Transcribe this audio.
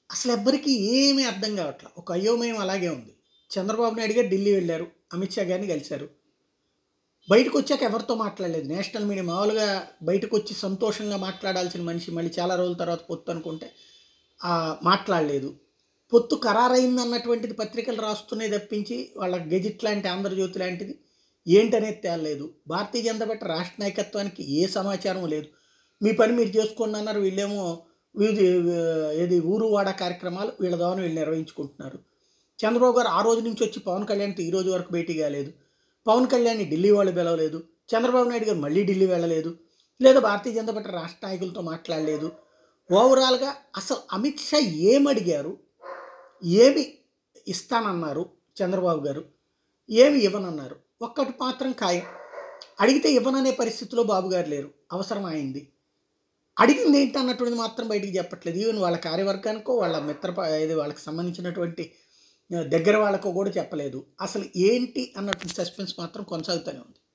అసలు ఎవ్వరికీ ఏమీ అర్థం కావట్లేదు ఒక అయోమయం అలాగే ఉంది చంద్రబాబు నాయుడు గారు ఢిల్లీ వెళ్ళారు అమిత్ షా గారిని కలిశారు బయటకు వచ్చాక ఎవరితో మాట్లాడలేదు నేషనల్ మీడియా మామూలుగా బయటకు వచ్చి సంతోషంగా మాట్లాడాల్సిన మనిషి మళ్ళీ చాలా రోజుల తర్వాత పొత్తు అనుకుంటే ఆ, మాట్లాడలేదు పొత్తు ఖరారైంది అన్నటువంటిది పత్రికలు రాస్తున్నాయి తప్పించి వాళ్ళ గెజిట్ లాంటి ఆంధ్రజ్యోతి లాంటిది ఏంటనేది తేలలేదు భారతీయ జనతా పార్టీ రాష్ట్ర నాయకత్వానికి ఏ సమాచారం లేదు మీ పని మీరు చేసుకోండి అన్నారు వీళ్ళేమో వీధి ఏది ఊరు వాడ కార్యక్రమాలు వీళ్ళ ద్వారా వీళ్ళు నిర్వహించుకుంటున్నారు చంద్రబాబు గారు ఆ రోజు నుంచి వచ్చి పవన్ కళ్యాణ్తో ఈ రోజు వరకు భేటీ కాలేదు పవన్ కళ్యాణ్ని ఢిల్లీ వాళ్ళు పిలవలేదు చంద్రబాబు నాయుడు గారు మళ్ళీ ఢిల్లీ వెళ్ళలేదు లేదా భారతీయ జనతా పార్టీ రాష్ట్ర నాయకులతో మాట్లాడలేదు ఓవరాల్గా అసలు అమిత్ షా ఏమడిగారు ఏమి ఇస్తానన్నారు చంద్రబాబు గారు ఏమి ఇవ్వనన్నారు ఒక్కటి మాత్రం ఖాయం అడిగితే ఇవ్వననే పరిస్థితిలో బాబు గారు లేరు అవసరం అయింది అడిగింది ఏంటి అన్నటువంటిది మాత్రం బయటికి చెప్పట్లేదు ఈవెన్ వాళ్ళ కార్యవర్గానికో వాళ్ళ మిత్ర ప- ఇది వాళ్ళకి సంబంధించినటువంటి ఆ, దగ్గర వాళ్ళకో కూడా చెప్పలేదు అసలు ఏంటి అన్నటువంటి సస్పెన్స్ మాత్రం కొనసాగుతూనే ఉంది